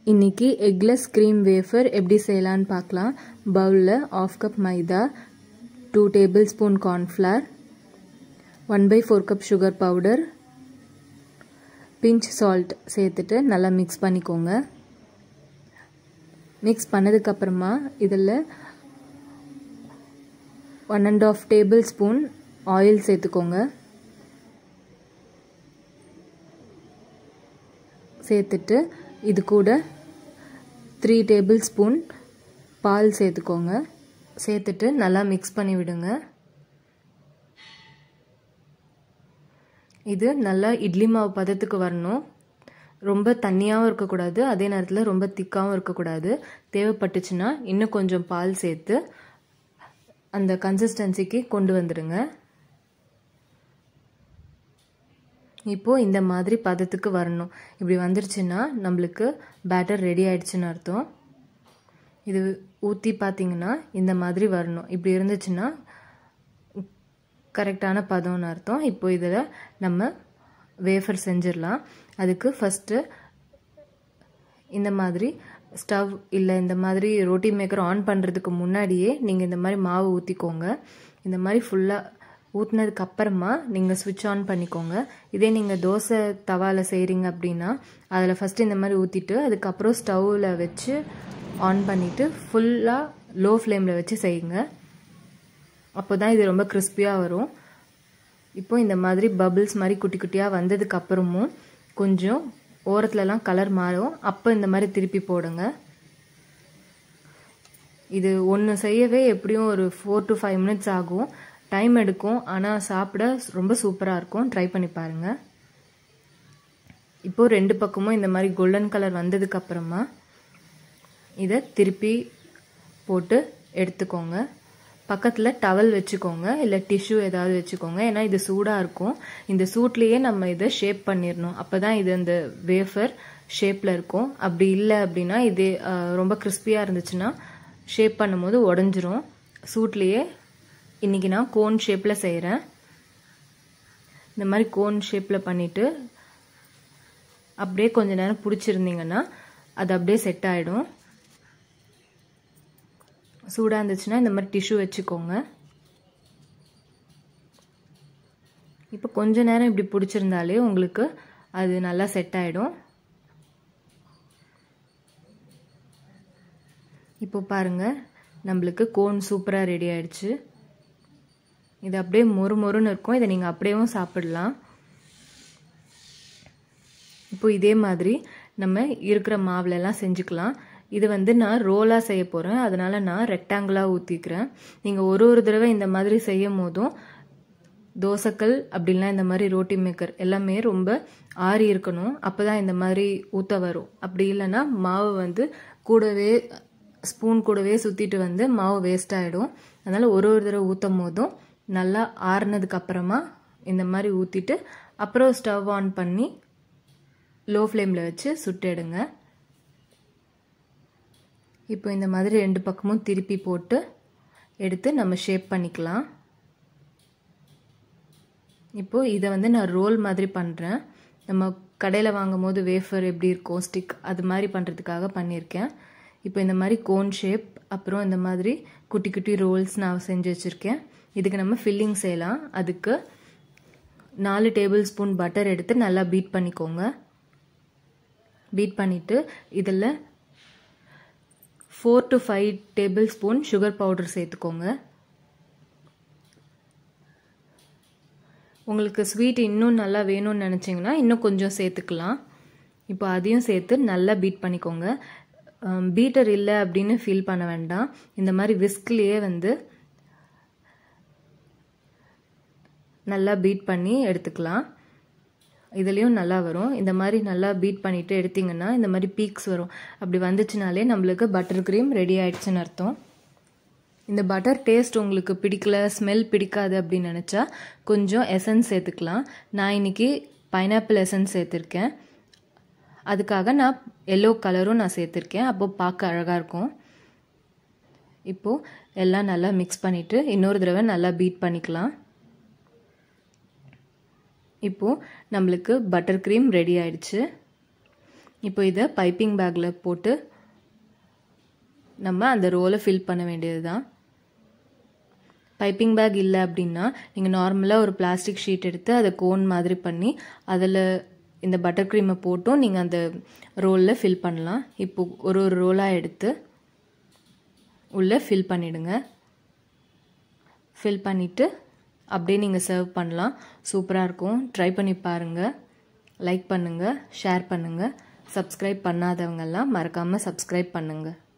இன்றைக்கி eggless cream wafer எப்படி செய்யலான்னு பார்க்கலாம் பவுலில் half cup maida two tablespoon cornflour one by four cup sugar powder pinch salt சேர்த்துட்டு நல்லா மிக்ஸ் பண்ணிக்கோங்க மிக்ஸ் பண்ணதுக்கப்புறமா இதில் one and half tablespoon oil சேர்த்துக்கோங்க சேர்த்துட்டு இது கூட த்ரீ டேபிள் ஸ்பூன் பால் சேர்த்துக்கோங்க சேர்த்துட்டு நல்லா மிக்ஸ் பண்ணி விடுங்க இது நல்லா இட்லி மாவு பதத்துக்கு வரணும் ரொம்ப தண்ணியாகவும் இருக்கக்கூடாது அதே நேரத்தில் ரொம்ப திக்காகவும் இருக்கக்கூடாது தேவைப்பட்டுச்சுன்னா இன்னும் கொஞ்சம் பால் சேர்த்து அந்த கன்சிஸ்டன்சிக்கு கொண்டு வந்துடுங்க இப்போது இந்த மாதிரி பதத்துக்கு வரணும் இப்படி வந்துருச்சுன்னா நம்மளுக்கு பேட்டர் ரெடி ஆயிடுச்சுன்னு அர்த்தம் இது ஊற்றி பார்த்தீங்கன்னா இந்த மாதிரி வரணும் இப்படி இருந்துச்சுன்னா கரெக்டான பதம்னு அர்த்தம் இப்போ இதில் நம்ம வேஃபர் செஞ்சிடலாம் அதுக்கு ஃபஸ்ட்டு இந்த மாதிரி ஸ்டவ் இல்லை இந்த மாதிரி ரோட்டி மேக்கர் ஆன் பண்ணுறதுக்கு முன்னாடியே நீங்கள் இந்த மாதிரி மாவு ஊற்றிக்கோங்க இந்த மாதிரி ஃபுல்லாக ஊற்றினதுக்கு அப்புறமா நீங்கள் ஸ்விட்ச் ஆன் பண்ணிக்கோங்க இதே நீங்கள் தோசை தவாவில் செய்கிறீங்க அப்படின்னா அதில் ஃபஸ்ட்டு இந்த மாதிரி ஊற்றிட்டு அதுக்கப்புறம் ஸ்டவ்வில் வச்சு ஆன் பண்ணிவிட்டு ஃபுல்லாக லோ ஃப்ளேமில் வச்சு செய்யுங்க அப்போ தான் இது ரொம்ப கிறிஸ்பியாக வரும் இப்போ இந்த மாதிரி பபிள்ஸ் மாதிரி குட்டி குட்டியாக வந்ததுக்கு அப்புறமும் கொஞ்சம் ஓரத்துலலாம் கலர் மாறும் அப்போ இந்த மாதிரி திருப்பி போடுங்க இது ஒன்று செய்யவே எப்படியும் ஒரு ஃபோர் டு ஃபைவ் மினிட்ஸ் ஆகும் டைம் எடுக்கும் ஆனால் சாப்பிட ரொம்ப சூப்பராக இருக்கும் ட்ரை பண்ணி பாருங்கள் இப்போது ரெண்டு பக்கமும் இந்த மாதிரி கோல்டன் கலர் வந்ததுக்கப்புறமா இதை திருப்பி போட்டு எடுத்துக்கோங்க பக்கத்தில் டவல் வச்சுக்கோங்க இல்லை டிஷ்யூ ஏதாவது வச்சுக்கோங்க ஏன்னா இது சூடாக இருக்கும் இந்த சூட்லேயே நம்ம இதை ஷேப் பண்ணிடணும் அப்போ தான் இது அந்த வேஃபர் ஷேப்பில் இருக்கும் அப்படி இல்லை அப்படின்னா இது ரொம்ப கிறிஸ்பியாக இருந்துச்சுன்னா ஷேப் பண்ணும்போது உடஞ்சிரும் சூட்லேயே இன்றைக்கி நான் கோன் ஷேப்பில் செய்கிறேன் இந்த மாதிரி கோன் ஷேப்பில் பண்ணிவிட்டு அப்படியே கொஞ்ச நேரம் பிடிச்சிருந்தீங்கன்னா அது அப்படியே செட் ஆகிடும் சூடாக இருந்துச்சுன்னா இந்த மாதிரி டிஷ்யூ வச்சுக்கோங்க இப்போ கொஞ்ச நேரம் இப்படி பிடிச்சிருந்தாலே உங்களுக்கு அது நல்லா செட் ஆகிடும் இப்போ பாருங்கள் நம்மளுக்கு கோன் சூப்பராக ரெடி ஆயிடுச்சு இது அப்படியே மொறு மொறுன்னு இருக்கும் இதை நீங்கள் அப்படியேவும் சாப்பிடலாம் இப்போ இதே மாதிரி நம்ம இருக்கிற மாவுலெல்லாம் செஞ்சுக்கலாம் இது வந்து நான் ரோலாக செய்ய போகிறேன் அதனால் நான் ரெக்டாங்கிளாக ஊற்றிக்கிறேன் நீங்கள் ஒரு ஒரு தடவை இந்த மாதிரி செய்யும் போதும் தோசைக்கல் அப்படின்னா இந்த மாதிரி ரோட்டி மேக்கர் எல்லாமே ரொம்ப ஆறி இருக்கணும் அப்போ தான் இந்த மாதிரி ஊற்ற வரும் அப்படி இல்லைன்னா மாவு வந்து கூடவே ஸ்பூன் கூடவே சுற்றிட்டு வந்து மாவு வேஸ்ட் ஆகிடும் அதனால் ஒரு ஒரு தடவை ஊற்றும் போதும் நல்லா ஆறுனதுக்கு அப்புறமா இந்த மாதிரி ஊற்றிட்டு அப்புறம் ஸ்டவ் ஆன் பண்ணி லோ ஃப்ளேமில் வச்சு சுட்டெடுங்க இப்போ இந்த மாதிரி ரெண்டு பக்கமும் திருப்பி போட்டு எடுத்து நம்ம ஷேப் பண்ணிக்கலாம் இப்போது இதை வந்து நான் ரோல் மாதிரி பண்ணுறேன் நம்ம கடையில் வாங்கும் போது வேஃபர் எப்படி இருக்கும் ஸ்டிக் அது மாதிரி பண்ணுறதுக்காக பண்ணியிருக்கேன் இப்போ இந்த மாதிரி கோன் ஷேப் அப்புறம் இந்த மாதிரி குட்டி குட்டி ரோல்ஸ் நான் செஞ்சு வச்சுருக்கேன் இதுக்கு நம்ம ஃபில்லிங் செய்யலாம் அதுக்கு நாலு டேபிள் ஸ்பூன் பட்டர் எடுத்து நல்லா பீட் பண்ணிக்கோங்க பீட் பண்ணிவிட்டு இதில் four to five tablespoon sugar powder சேர்த்துக்கோங்க உங்களுக்கு ஸ்வீட் இன்னும் நல்லா வேணும்னு நினச்சிங்கன்னா இன்னும் கொஞ்சம் சேர்த்துக்கலாம் இப்போ அதையும் சேர்த்து நல்லா பீட் பண்ணிக்கோங்க பீட்டர் இல்லை அப்படின்னு ஃபீல் பண்ண வேண்டாம் இந்த மாதிரி விஸ்க்லேயே வந்து நல்லா பீட் பண்ணி எடுத்துக்கலாம் இதுலேயும் நல்லா வரும் இந்த மாதிரி நல்லா பீட் பண்ணிவிட்டு எடுத்திங்கன்னா இந்த மாதிரி பீக்ஸ் வரும் அப்படி வந்துச்சுனாலே நம்மளுக்கு பட்டர் க்ரீம் ரெடி ஆயிடுச்சுன்னு அர்த்தம் இந்த பட்டர் டேஸ்ட் உங்களுக்கு பிடிக்கல ஸ்மெல் பிடிக்காது அப்படின்னு நினச்சா கொஞ்சம் எசன்ஸ் சேர்த்துக்கலாம் நான் இன்றைக்கி பைனாப்பிள் எசன்ஸ் சேர்த்துருக்கேன் அதுக்காக நான் எல்லோ கலரும் நான் சேர்த்துருக்கேன் அப்போது பார்க்க அழகாக இருக்கும் இப்போது எல்லாம் நல்லா மிக்ஸ் பண்ணிவிட்டு இன்னொரு தடவை நல்லா பீட் பண்ணிக்கலாம் இப்போது நம்மளுக்கு பட்டர் க்ரீம் ரெடி ஆயிடுச்சு இப்போ இதை பைப்பிங் பேக்கில் போட்டு நம்ம அந்த ரோலை ஃபில் பண்ண வேண்டியது தான் பைப்பிங் பேக் இல்லை அப்படின்னா நீங்கள் நார்மலாக ஒரு பிளாஸ்டிக் ஷீட் எடுத்து அதை கோன் மாதிரி பண்ணி அதில் இந்த பட்டர் க்ரீமை போட்டும் நீங்கள் அந்த ரோலில் ஃபில் பண்ணலாம் இப்போ ஒரு ஒரு ரோலாக எடுத்து உள்ளே ஃபில் பண்ணிவிடுங்க ஃபில் பண்ணிவிட்டு அப்படியே நீங்கள் சர்வ் பண்ணலாம் சூப்பராக இருக்கும் ட்ரை பண்ணி பாருங்கள் லைக் பண்ணுங்கள் ஷேர் பண்ணுங்கள் சப்ஸ்கிரைப் பண்ணாதவங்கெல்லாம் மறக்காமல் சப்ஸ்கிரைப் பண்ணுங்கள்